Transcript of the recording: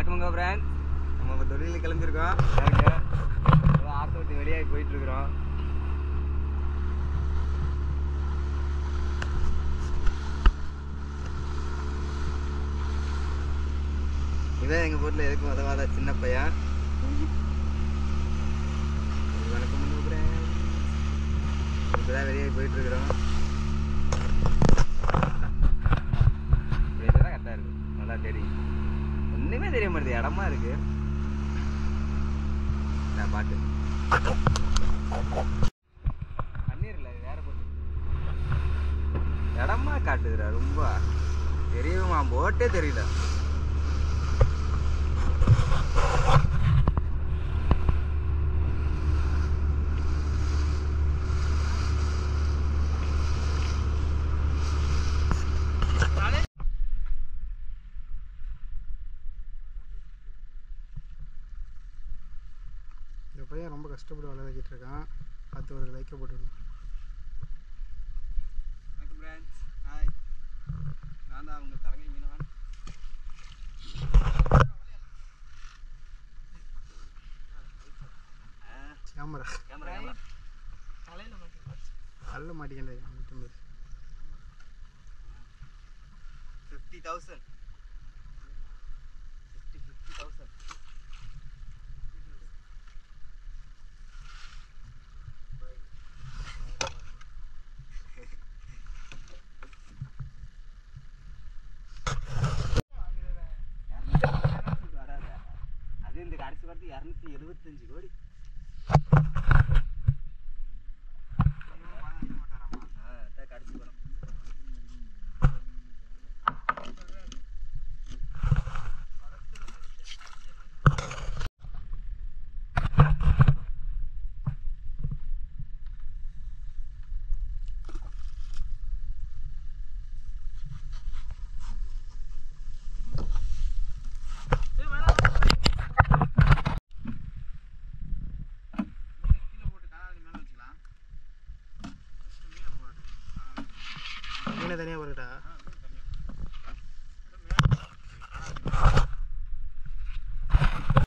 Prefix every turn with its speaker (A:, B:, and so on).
A: வணக்கமுங்க ஃப்ரெண்ட்ஸ் நம்ம இப்போ தொழிலுக்கு கிளம்பியிருக்கோம் பாருங்க ஏதோ ஆட்டோ விட்டு வெளியாகி போயிட்டு இருக்கிறோம் இவன் எங்கள் ஊரில் எதுக்கும் உதவாத சின்ன பையன் வணக்கம் ஃப்ரெண்ட்ஸ் இப்போ தான் வெளியாகி போயிட்டு இருக்கிறோம் தான் கரெக்டாக இருக்கு நல்லா தெரியும் ஒன்றுமே தெரிய மாட்டேது இடமா இருக்கு நான் பாட்டு தண்ணீர் இல்லை வேற போட்டு இடமா காட்டுதுடா ரொம்ப தெரியவுமா போட்டே தெரியல
B: இந்த பையன் ரொம்ப கஷ்டப்பட்டு வளர வைக்கிட்டு இருக்கான் பார்த்து ஒரு லைக்கை போட்டுருங்க
A: வணக்கம் ஃப்ரெண்ட்ஸ் ஹாய் நான் தான் அவங்க தரங்கை மீனவன்
B: கேமரா
A: கேமரா கேமரா
B: கல்ல மாட்டிக்கிட்டே
A: fifty thousand fifty fifty thousand அது இந்த கடைசி பார்த்து இரநூத்தி எழுபத்தஞ்சு கோடி ஆ, அதான் கடைசி படம்
B: மீனை தனியாக போட்டுட்டா